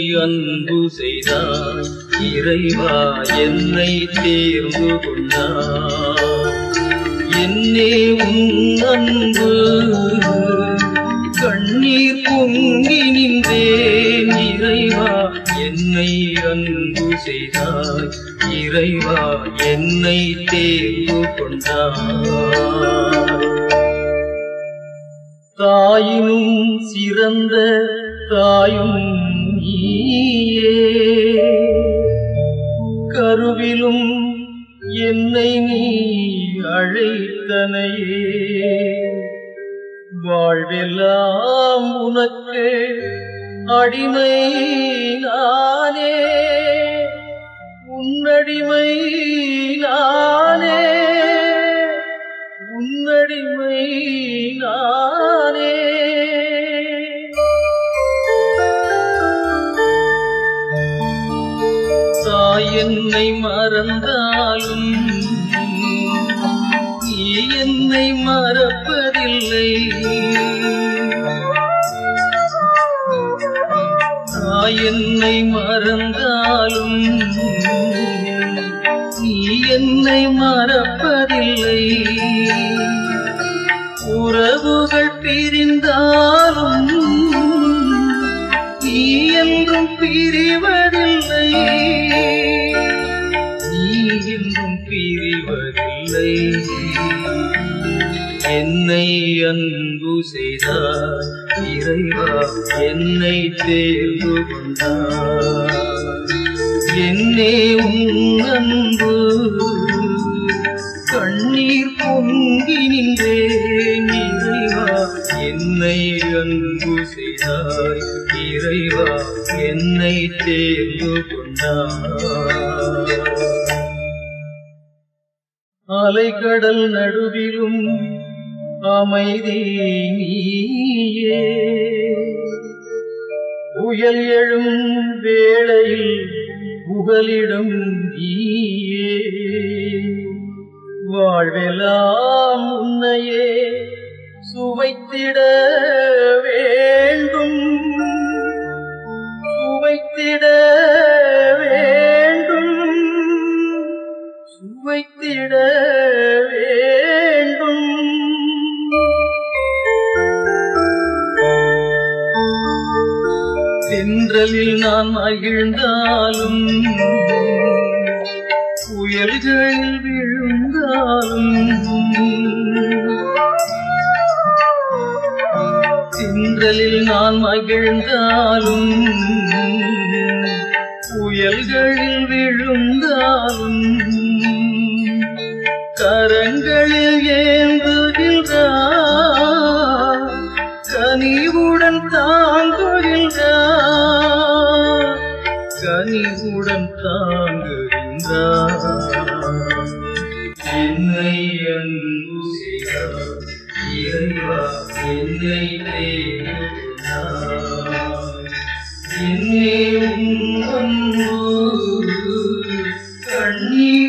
அன்பு செய்தாய் இறைவா என்னை தேர்ந்து கொண்டாய் என்னே உன் அன்பு கண்ணீர் பொங்கி நின்றேன் இறைவா என்னை அன்பு செய்தாய் இறைவா என்னை தேர்ந்து கொண்டாய் தாயினும் சிறந்த தாயும் நீயே கருவிலும் என்னை நீ அழைத்தனையே வாழ்வெல்லாம் உனக்கு அடிமை நானே உன்னடிமை நானே உன்னடிமை நானே தாய் என்னை மறந்தாலும் நீ என்னை மறப்பதில்லை தாய் என்னை மறந்தாலும் நீ என்னை மறப்பதில்லை உறவுகள் பிரிந்தாலும் நீ என்றும் பிரிவதில்லை நீ என்றும் பிரிவதில்லை என்னை அன்பு செய்தார் இறைவா என்னை தேர்ந்து கொண்டார் என்னே உன் அன்பு கண்ணீர் பொங்கி நின்றேன் இறைவா என்னை அன்பு செய்தாய் இறைவா என்னை தேர்ந்து கொண்டார் அலைக்கடல் நடுவிலும் அமைதி நீயே புயல் எழும் வேளையில் புகலிடம் நீயே வாழ்வெல்லாம் உன்னையே சுவைத்திட வேண்டும் சுவைத்திட வேண்டும் சுவைத்திட வேண்டும் தென்றலில் நான் மகிழ்ந்தாலும் புயல்களில் விழுந்தாலும் தென்றலில் நான் மகிழ்ந்தாலும் புயல்களில் விழுந்தாலும் கரங்களில் ஏந்துகின்றார் கனிவுடன் தாங்குகின்றார் கனிவுடன் தாங்குகின்றார் என்னை அன்பு செய்தார் இறைவா என்னை தேடுகிறார் என்னே உன் அன்பு கண்ணீர்